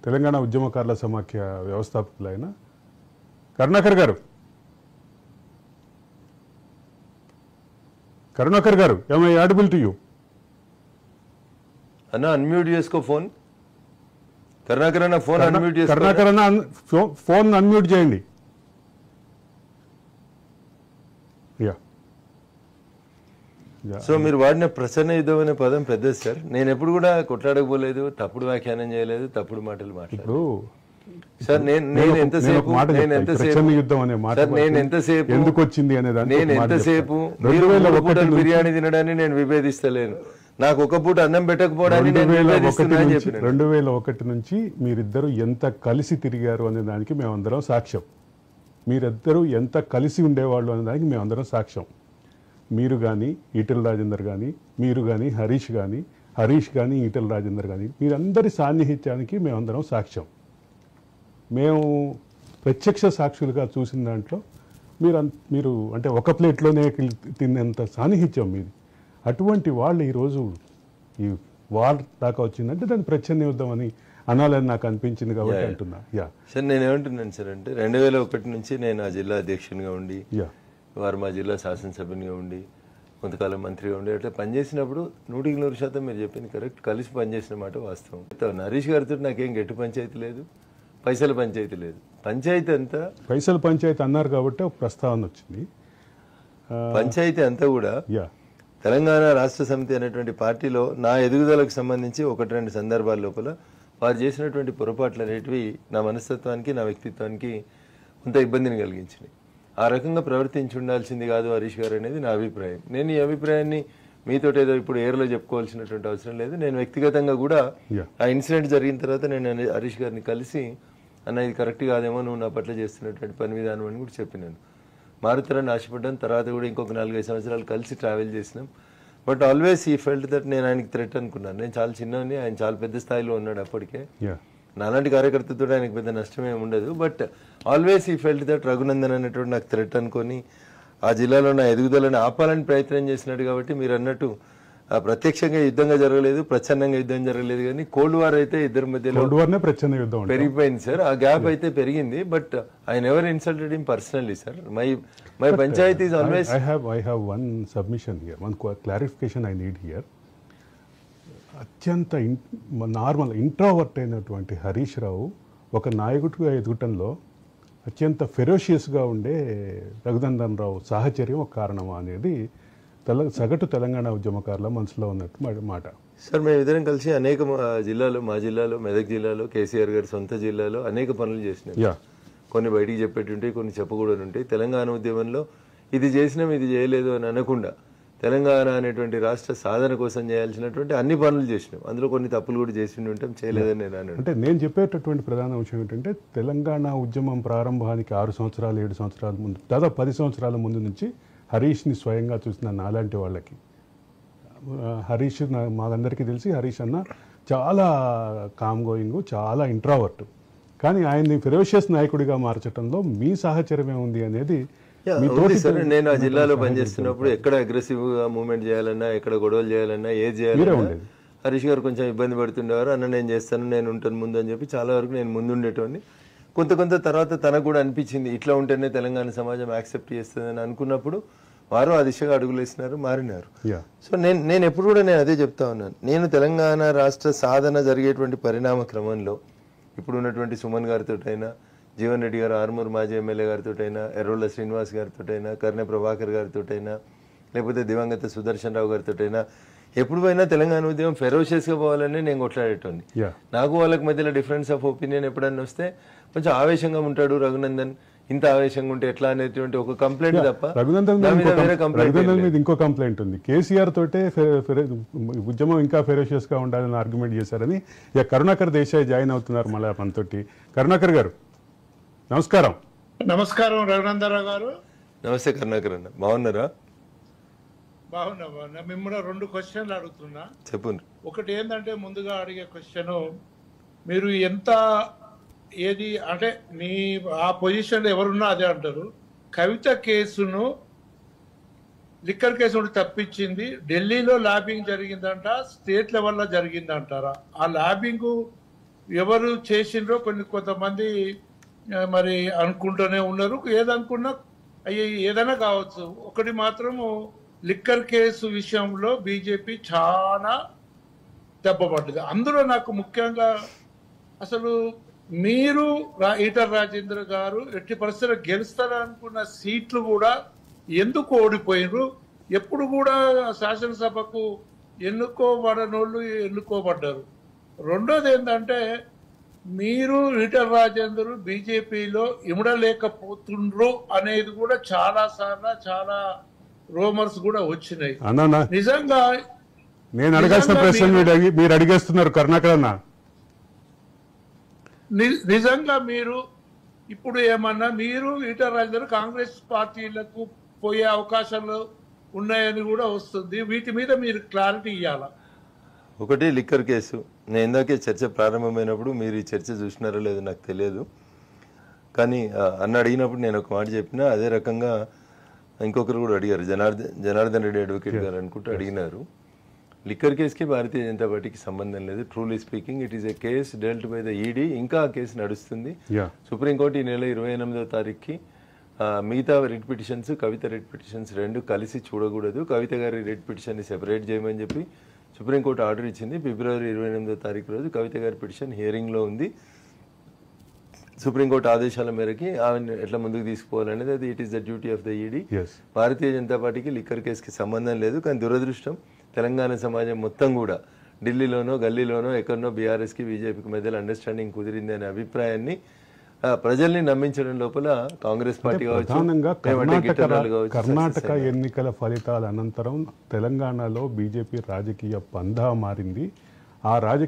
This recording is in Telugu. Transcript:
తెలంగాణ ఉద్యమకారుల సమాఖ్య వ్యవస్థాపకులు ఆయన కరుణాకర్ గారు కరుణాకర్ గారు ఏమై ఆడిబుల్ టు యూ అన్న అన్మ్యూట్ చేసుకో ఫోన్ కరుణాకర్ అన్న ఫోన్ అన్మ్యూట్ చేసుకో కరుణాకర్ అన్న అన్- ఫో- ఫోన్ అన్మ్యూట్ చేయండి యా యా. సో మీరు వాడిన ప్రసన్న యుద్ధం అనే పదం పెద్దది సార్ నేను ఎప్పుడు కూడా కొట్లాడకపోలేదు తప్పుడు వ్యాఖ్యానం చేయలేదు తప్పుడు మాటలు మాట్లాడలేదు ఇప్పుడు సార్ నేను నేను నేను ఒక- నేను ఎంతసేపు ఒక మాట నేను చెప్తా. ఈ ఎంతసేపు ప్రచన్న యుద్ధం అనే మాట సార్ నేను బట్టి ఎంతసేపు ఎందుకు వచ్చింది అనే దానికి నేను ఒక మాట ఎంతసేపు చెప్తా. మీరు రెండు వేల మూడు ఒకటి పూటలు నుంచి- బిర్యానీ తినడాన్ని నేను విభేదిస్తలేను నాకు ఒక పూట అన్నం పెట్టకపోవడాన్ని రెండు నేను వేల ఒకటి విభేదిస్తున్నా అని నుంచి చెప్పిన రెండు వేల ఒకటి నుంచి మీరిద్దరు ఎంత కలిసి తిరిగారు అనే దానికి మేమందరం సాక్ష్యం మీరిద్దరూ ఎంత కలిసి ఉండేవాళ్ళు అనే దానికి మేమందరం సాక్ష్యం మీరు కానీ ఈటెల రాజేందర్ కానీ మీరు కానీ హరీష్ కానీ హరీష్ కానీ ఈటెల రాజేందర్ కానీ మీరందరి సాన్నిహిత్యానికి మేమందరం సాక్ష్యం మేము ప్రత్యక్ష సాక్షులుగా చూసిన దాంట్లో మీరు అన్- మీరు అంటే ఒక ప్లేట్లోనే కిల్- తిన్నంత సాన్నిహిత్యం మీది అటువంటి వాళ్ళు ఈరోజు ఈ వార్ దాకా వచ్చిందంటే దాన్ని ప్రచ్ఛన్న యుద్ధం అని అనాలని నాకు అనిపించింది కాబట్టి Yeah. అంటున్నా యా సార్ నేను ఏమంటున్నాను సార్ అంటే రెండు వేల ఒకటి నుంచి నేను ఆ జిల్లా అధ్యక్షునిగా ఉండి యా వారు మా జిల్లా శాసనసభ్యునిగా ఉండి కొంతకాలం మంత్రిగా ఉండి అట్లా పనిచేసినప్పుడు నూటికి నూరు శాతం మీరు చెప్పింది కరెక్ట్ కలిసి పనిచేసిన మాట వాస్తవం నరేష్ గారితో నాకేం గట్టి పంచాయతీ లేదు పైసల పంచాయతీ లేదు పంచాయతీ అంతా పైసలు పంచాయతీ అన్నారు కాబట్టి ఒక ప్రస్తావన వచ్చింది ఆ, పంచాయతీ అంతా కూడా యా తెలంగాణ రాష్ట్ర సమితి అనేటువంటి పార్టీలో నా ఎదుగుదలకు సంబంధించి ఒకటి రెండు సందర్భాల లోపల వారు చేసినటువంటి పొరపాట్లు అనేటివి నా మనస్తత్వానికి నా వ్యక్తిత్వానికి కొంత ఇబ్బందిని కలిగించినాయి ఆ రకంగా ప్రవర్తించి ఉండాల్సింది కాదు హరీష్ గారు అనేది నా అభిప్రాయం నేను ఈ అభిప్రాయాన్ని మీతో ఏదో ఇప్పుడు ఏర్లో చెప్పుకోవాల్సినటువంటి అవసరం లేదు నేను వ్యక్తిగతంగా కూడా Yeah. ఆ ఇన్సిడెంట్ జరిగిన తర్వాత నేను అనే- హరీష్ గారిని కలిసి అన్న ఇది కరెక్ట్ కాదేమో నువ్వు నా పట్ల చేస్తున్నటువంటి పని విధానం అని కూడా చెప్పినాను మారుతారని ఆశపడ్డాను తర్వాత కూడా ఇంకొక నాలుగైదు సంవత్సరాలు కలిసి ట్రావెల్ చేసినాం but always I felt that నేను ఆయనకి థ్రెట్ అనుకున్నాను నేను చాలా చిన్నని ఆయన చాలా పెద్ద స్థాయిలో ఉన్నాడు అప్పటికే యా నాలాంటి కార్యకర్తతో ఆయనకు పెద్ద నష్టం ఏమి ఉండదు but always I felt that Raghunandan అనేటువంటి నాకు థ్రెట్ అనుకొని ఆ జిల్లాలో నా ఎదుగుదలని ఆపాలని ప్రయత్నం చేసినాడు కాబట్టి మీరు అన్నట్టు ఆ ప్రత్యక్షంగా యుద్ధంగా జరగలేదు ప్రచ్ఛన్నంగా యుద్ధం జరగలేదు కానీ కోల్డ్ వార్ అయితే ఇద్దరి మధ్యలో కోల్డ్ వార్నే ప్రచ్ఛన్న యుద్ధం అంటే పెరిగిపోయింది సార్ ఆ గ్యాప్ అయితే పెరిగింది but I never insulted in personally sir my my panchayat is always I have I have one submission here, one qua- clarification I need here. అత్యంత నార్మల్ ఇంట్రావర్ట్ అయినటువంటి హరీష్ రావు ఒక నాయకుడిగా ఎదుగుటంలో అత్యంత ఫెరోషియస్గా ఉండే రఘునందన్ రావు సాహచర్యం ఒక కారణమా అనేది తెల సగటు తెలంగాణ ఉద్యమకారుల మనసులో ఉన్నట్టు మా- మాట సార్ మేము ఇద్దరం కలిసి అనేక ఆ, జిల్లాలో మా జిల్లాలో మెదక్ జిల్లాలో కేసీఆర్ గారి సొంత జిల్లాలో అనేక పనులు చేసినాం యా కొన్ని బయటికి చెప్పేటుంటాయి కొన్ని చెప్పకూడదు ఉంటాయి తెలంగాణ ఉద్యమంలో ఇది చేసినాం ఇది చేయలేదు అని అనకుండా తెలంగాణ అనేటువంటి రాష్ట్ర సాధన కోసం చేయాల్సినటువంటి అన్ని పనులు చేసినాం అందులో కొన్ని తప్పులు కూడా చేసి ఉంటాం చేయలేదని నేను అన్నాను అంటే నేను చెప్పేటటువంటి ప్రధాన అంశం ఏంటంటే తెలంగాణ ఉద్యమం ప్రారంభానికి ఆరు సంవత్సరాలు ఏడు సంవత్సరాల ముందు దాదాపు పది సంవత్సరాల ముందు నుంచి హరీష్ని స్వయంగా చూసిన నాలాంటి వాళ్ళకి ఆ, హరీష్ నా- మాకందరికీ తెలిసి హరీష్ అన్న చాలా కామ్ గోయింగ్ చాలా ఇంట్రావర్ట్ కానీ ఆయన్ని ఫెరోషియస్ నాయకుడిగా మార్చడంలో మీ సాహచర్యమే ఉంది అనేది యా, మీ ఉంది తోటి సార్ నేను ఆ జిల్లాలో పనిచేస్తున్నప్పుడు ఎక్కడ అగ్రెసివ్ గా మూవ్మెంట్ చేయాలన్నా ఎక్కడ గొడవలు చేయాలన్నా ఏది చేయాలన్నా ఉండేది. హరీష్ గారు కొంచెం ఇబ్బంది పడుతుండేవారు అన్న నేను చేస్తాను నేను ఉంటాను ముందు అని చెప్పి చాలా వరకు నేను ముందు ఉండేటోని కొంత కొంత తర్వాత తనకు కూడా అనిపించింది ఇట్లా ఉంటేనే తెలంగాణ సమాజం యాక్సెప్ట్ చేస్తుందని అనుకున్నప్పుడు వారు ఆ దిశగా అడుగులు వేసినారు మారినారు యా సో నేను నేను ఎప్పుడు కూడా నేను అదే చెప్తా ఉన్నాను నేను తెలంగాణ రాష్ట్ర సాధన జరిగేటువంటి పరిణామ క్రమంలో ఇప్పుడు ఉన్నటువంటి సుమన్ గారితోటైనా జీవన్ రెడ్డి గారు ఆర్మూర్ మాజీ ఎమ్మెల్యే గారితోటైనా ఎర్రోళ్ళ శ్రీనివాస్ గారితోటైనా కర్ణె ప్రభాకర్ గారితోటైనా లేకపోతే దివంగత సుదర్శన్ రావు గారితోటైనా ఎప్పుడు పోయినా తెలంగాణ ఉద్యమం ఫెరోషియస్గా పోవాలని నేను కొట్లాడేటోని యా నాకు వాళ్ళకి మధ్యలో డిఫరెన్స్ ఆఫ్ ఒపీనియన్ ఎప్పుడన్నా వస్తే కొంచెం ఆవేశంగా ఉంటాడు రఘునందన్ ఇంత ఆవేశంగా ఉంటే ఎట్లా అనేటువంటి ఒక కంప్లైంట్ తప్ప రఘునందన్ నా మీద మీద ఇంకో వేరే కం- కంప్లైంట్ రఘునందన్ మీద ఇంకో కంప్లైంట్ ఉంది కేసీఆర్ తోటే ఫె- ఫెర- ఉద్యమం ఇంకా ఫెరోషియస్ గా ఉండాలని ఆర్గ్యుమెంట్ చేశారని ఇక కరుణాకర్ దేశాయ్ జాయిన్ అవుతున్నారు మళ్ళీ మనతోటి కరుణాకర్ గారు నమస్కారం నమస్కారం రఘునందరావు గారు నమస్తే కరుణాకర్ అన్న బాగున్నారా బాగున్నా బాగున్నా మిమ్మల్ని రెండు క్వశ్చన్లు అడుగుతున్నా చెప్పు ఒకటి ఏంటంటే ముందుగా అడిగే క్వశ్చన్ మీరు ఎంత ఏది అంటే మీ ఆ పొజిషన్లో ఎవరున్నా అదే అంటారు కవిత కేసును లిక్కర్ కేసు ఒకటి తప్పించింది ఢిల్లీలో ల్యాబింగ్ జరిగిందంట స్టేట్ లెవెల్లో జరిగిందంటారా ఆ ల్యాబింగ్ ఎవరు చేసిండ్రో కొన్ని కొంతమంది ఆ, మరి అనుకుంటూనే ఉన్నారు ఏదనుకున్నా అయ్యి ఏదైనా కావచ్చు ఒకటి మాత్రము లిక్కర్ కేసు విషయంలో బీజేపీ చాలా దెబ్బపడ్డది అందులో నాకు ముఖ్యంగా అసలు మీరు రా- ఈటల రాజేంద్ర గారు ఎట్టి పరిస్థితుల్లో గెలుస్తారనుకున్న సీట్లు కూడా ఎందుకు ఓడిపోయినరు ఎప్పుడు కూడా శాసనసభకు ఎన్నుకోబడనోళ్ళు ఎన్నుకోబడ్డారు రెండోది ఏంటంటే మీరు ఈటల రాజేందర్ బీజేపీలో ఇమడలేకపోతుండ్రు అనేది కూడా చాలా సార్లు చాలా రోమర్స్ కూడా వచ్చినాయి అన్నా నిజంగా నేను అడగాల్సిన నిజంగా ప్రశ్న మీరు- మీరు అడిగి మీరు అడిగేస్తున్నారు కరుణాకర్ అన్న ని- నిజంగా మీరు ఇప్పుడు ఏమన్నా మీరు ఈటల రాజేందర్ కాంగ్రెస్ పార్టీలకు పోయే అవకాశాలు ఉన్నాయని కూడా వస్తుంది వీటి మీద మీరు క్లారిటీ ఇవ్వాలా ఒకటి లిక్కర్ కేసు నేను ఇందాకే చర్చ ప్రారంభమైనప్పుడు మీరు ఈ చర్చ చూసినారో లేదో నాకు తెలియదు కానీ ఆ, అన్న అడిగినప్పుడు నేను ఒక మాట చెప్పిన అదే రకంగా ఇంకొకరు కూడా అడిగారు జనార్దన్ జనార్దన్ రెడ్డి అడ్వకేట్ గారు అనుకుంటూ అడిగినారు లిక్కర్ కేసుకి భారతీయ జనతా పార్టీకి సంబంధం లేదు truly speaking it is a case dealt by the ED ఇంకా ఆ కేసు నడుస్తుంది యా సుప్రీంకోర్టు ఈ నెల ఇరవై ఎనిమిదవ తారీఖుకి ఆ, మిగతా writ petitions Kavitha writ petitions రెండు కలిసి చూడకూడదు కవిత గారి రిట్ పిటిషన్ని సెపరేట్ చేయమని చెప్పి సుప్రీంకోర్టు ఆర్డర్ ఇచ్చింది ఫిబ్రవరి ఇరవై ఎనిమిదో తారీఖు రోజు కవిత గారి పిటిషన్ హియరింగ్లో ఉంది సుప్రీంకోర్టు ఆదేశాల మేరకి ఆమెను ఎట్లా ముందుకు తీసుకోవాలనేది అది it is the duty of the ED as Bharatiya Janata పార్టీకి లిక్కర్ కేసుకి సంబంధం లేదు కానీ దురదృష్టం తెలంగాణ సమాజం మొత్తం కూడా ఢిల్లీలోనో గల్లీలోనో ఎక్కడనో బీఆర్ఎస్కి బీజేపీకి మధ్యలో అండర్స్టాండింగ్ కుదిరింది అనే అభిప్రాయాన్ని ఆ, ప్రజల్ని నమ్మించడం లోపల కాంగ్రెస్ పార్టీ కావచ్చు ప్రధానంగా లేదంటే కర్ణాటక గిట్టర్నాలు కావచ్చు, కర్ణాటక success అయ్యారు. ఎన్నికల ఫలితాల అనంతరం తెలంగాణలో బీజేపీ రాజకీయ పందా మారింది ఆ రాజకీయ